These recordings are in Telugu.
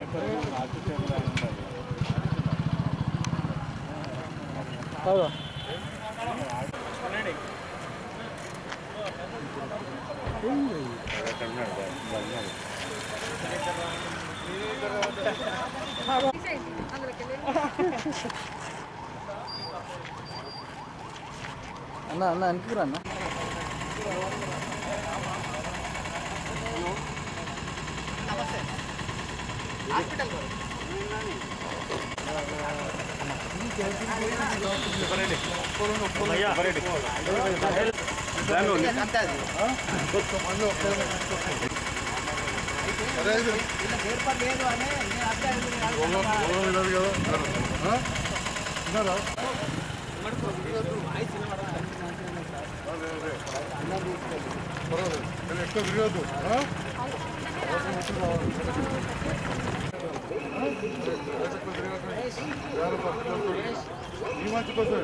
అన్న అన్న అనుకురా అన్న ఎక్కువ తిరగద్దు ఆ? ఈ మంచి కోసం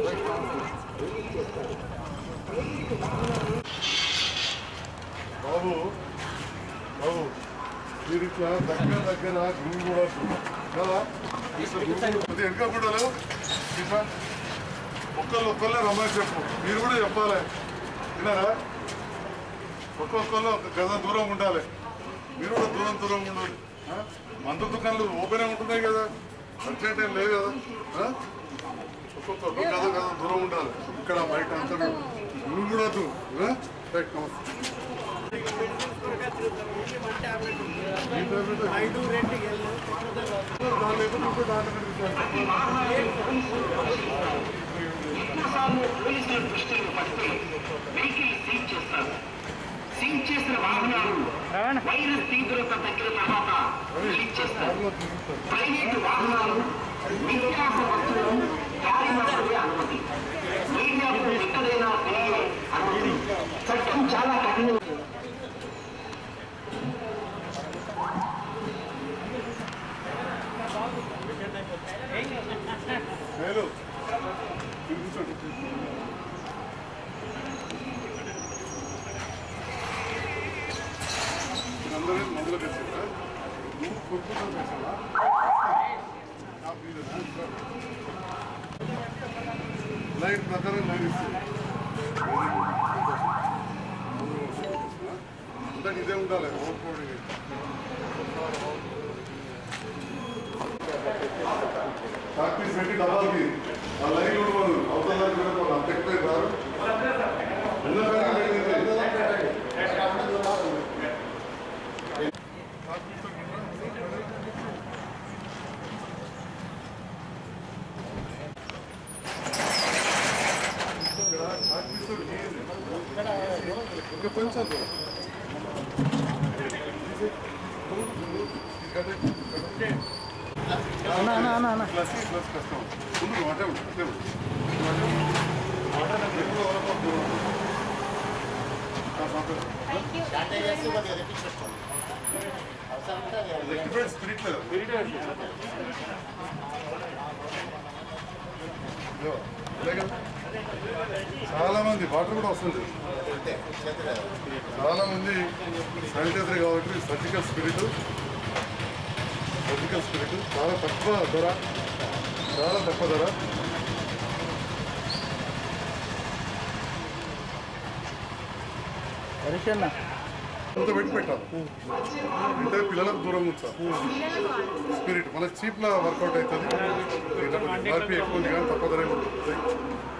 బాబు బాబు మీరు ఇట్లా దగ్గర దగ్గర గుండు కూడా కదా కొద్దిగా వెనక కూడా లేవు ఇట్లా ఒక్కళ్ళు ఒక్కళ్ళే రమ్మని చెప్పు మీరు కూడా చెప్పాలి విన్నారా ఒక్కొక్కళ్ళు ఒక గద దూరం ఉండాలి మీరు కూడా దూరం దూరం ఉండాలి ఆ? మందు దుకాణాలు ఓపెన్ ఉంటున్నాయి కదా అర్జెంట్ ఏం లేదు కదా ఆ? ఒక్కొక్కరు గద గద దూరం ఉండాలి ఇక్కడ బయట అంతా నువ్వు కూడా వద్దు ఆ? రైట్ నమస్తే ఈ టాబ్లెట్ దాని లేకుండా ఇంకో దాంట్లో కనిపిస్తాను. సీజ్ చేసిన వాహనాలు వైరస్ తీవ్రత తగ్గిన తర్వాత రిలీజ్ చేస్తారు దాంట్లో చూపిస్తాను. ప్రైవేటు వాహనాలు నిత్యావసర వస్తువులు దారి మాత్రమే అనుమతి మీడియాకు ఎక్కడైనా తిరిగే అనుమతి చట్టం చాలా కఠినం మేలు కూర్చోండి అందరూ మొదలు పెట్టారా నువ్వు కొనుక్కుంటావు పెట్టావా లైట్ ప్రకారం లైట్ ఇస్తుంది అందరికి ఇదే ఉండాలి ఓడిపోవడానికి ప్రాక్టీస్ పెట్టి డబ్బాలకి ఆ లైన్ ఉండదు అవతల దానికి వెళ్ళిపోవాలి అంత ఎక్కువ రారు ఉన్న ప్యాకెట్ పెట్టింది. ఇక్కడ ప్రాక్టీస్ చేయండి. ఇంకా కొంచెం దూరం. ఇక్కడ అన్న అన్న అన్న అన్న ప్లస్ ప్లస్ కష్టం ముందు నువ్వు అటే ఉండు, అటే ఉండు. నువ్వు అటే ఉండు. ఎక్కువ వరకు దూరం ఉండు. ఆ, పంపండి. ఇది ఎక్విప్మెంట్ స్పిరిట్ లేదు. ఇదిగో, ఇదే కదా. చాలా మంది వాటర్ కూడా వస్తుంది చాలా మంది శానిటైజర్ కాబట్టి సర్జికల్ స్పిరిట్ సర్జికల్ స్పిరిట్ చాలా తక్కువ ధర చాలా తక్కువ ధర హరీష్ అన్న అంత పెట్టి పెట్టాలి అంటే పిల్లలకు దూరం ఉంచాలి స్పిరిట్ మనకి చీప్లా వర్కౌట్ అవుతుంది ఆర్పీ ఎక్కువ ఉంది కానీ తక్కువ ధర ఉంటుంది